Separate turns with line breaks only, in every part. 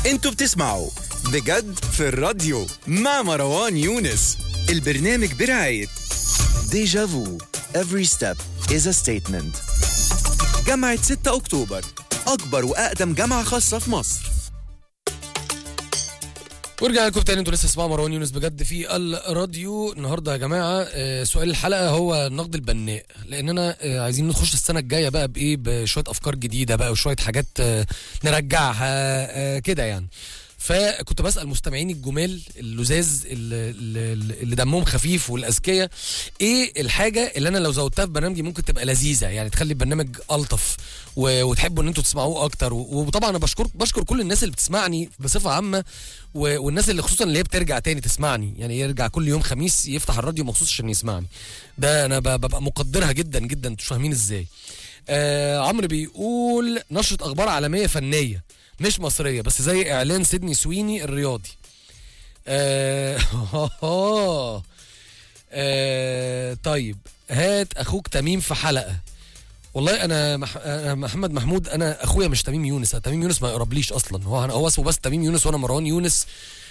انتوا بتسمعوا بجد في الراديو مع مروان يونس البرنامج برعاية ديجا فو Every step is a statement جامعة 6 أكتوبر أكبر وأقدم جامعة خاصة في مصر
ورجع لكم تاني انتوا لسه تسمعوا مروان يونس بجد في الراديو النهارده يا جماعه آه، سؤال الحلقه هو النقد البناء لاننا آه، عايزين نخش السنه الجايه بقى بايه بشويه افكار جديده بقى وشويه حاجات آه، نرجعها آه، كده يعني فكنت بسال مستمعين الجمال اللزاز اللي, اللي اللي دمهم خفيف والاذكياء ايه الحاجه اللي انا لو زودتها في برنامجي ممكن تبقى لذيذه يعني تخلي البرنامج الطف و- وتحبوا ان انتوا تسمعوه اكتر و- وطبعا انا بشكر بشكر كل الناس اللي بتسمعني بصفه عامه و- والناس اللي خصوصا اللي هي بترجع تاني تسمعني يعني يرجع كل يوم خميس يفتح الراديو مخصوص عشان يسمعني ده انا ب- ببقى مقدرها جدا جدا انتوا مش فاهمين ازاي آه عمرو بيقول نشره اخبار عالميه فنيه مش مصريه بس زي اعلان سيدني سويني الرياضي آه آه طيب هات اخوك تميم في حلقه والله انا, مح... أنا محمد محمود انا اخويا مش تميم يونس تميم يونس ما يقربليش اصلا هو هو اسمه بس تميم يونس وانا مروان يونس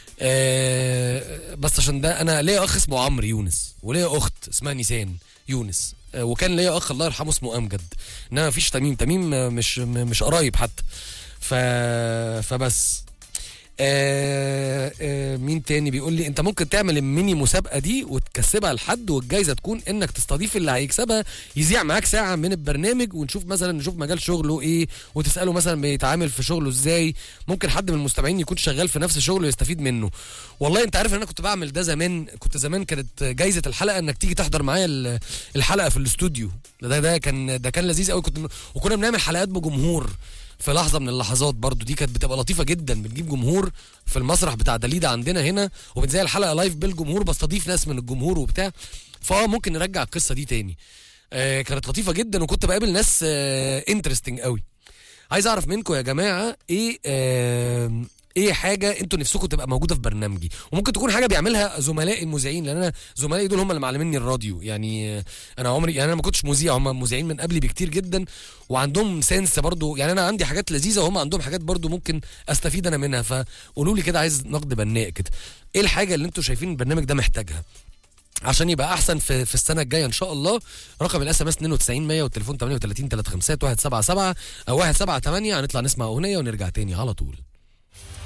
آه بس عشان ده انا ليا اخ اسمه عمرو يونس وليا اخت اسمها نيسان يونس آه وكان ليا اخ الله يرحمه اسمه امجد انما مفيش تميم تميم آه، مش م- مش قرايب حتى ف فبس آه آه مين تاني بيقول لي انت ممكن تعمل الميني مسابقه دي وتكسبها لحد والجايزه تكون انك تستضيف اللي هيكسبها يذيع معاك ساعه من البرنامج ونشوف مثلا نشوف مجال شغله ايه وتساله مثلا بيتعامل في شغله ازاي ممكن حد من المستمعين يكون شغال في نفس شغله يستفيد منه والله انت عارف ان انا كنت بعمل ده زمان كنت زمان كانت جايزه الحلقه انك تيجي تحضر معايا ال- الحلقه في الاستوديو ده ده كان ده كان لذيذ قوي كنت وكنا بنعمل حلقات بجمهور في لحظه من اللحظات برضو دي كانت بتبقى لطيفه جدا بنجيب جمهور في المسرح بتاع داليدا عندنا هنا وبنزي الحلقه لايف بالجمهور بستضيف ناس من الجمهور وبتاع فاه ممكن نرجع القصه دي تاني آه كانت لطيفه جدا وكنت بقابل ناس آه انترستنج قوي عايز اعرف منكم يا جماعه ايه آه ايه حاجه انتوا نفسكم تبقى موجوده في برنامجي وممكن تكون حاجه بيعملها زملائي المذيعين لان انا زملائي دول هم اللي معلميني الراديو يعني آه، انا عمري يعني انا ما كنتش مذيع هم مذيعين من قبلي بكتير جدا وعندهم سنس برضو يعني انا عندي حاجات لذيذه وهم عندهم حاجات برضو ممكن استفيد انا منها فقولوا لي كده عايز نقد بناء كده ايه الحاجه اللي انتوا شايفين البرنامج ده محتاجها عشان يبقى احسن في في السنه الجايه ان شاء الله رقم الاس ام اس 92 100 والتليفون 38 35177 او 178 هنطلع نسمع اغنيه ونرجع تاني على طول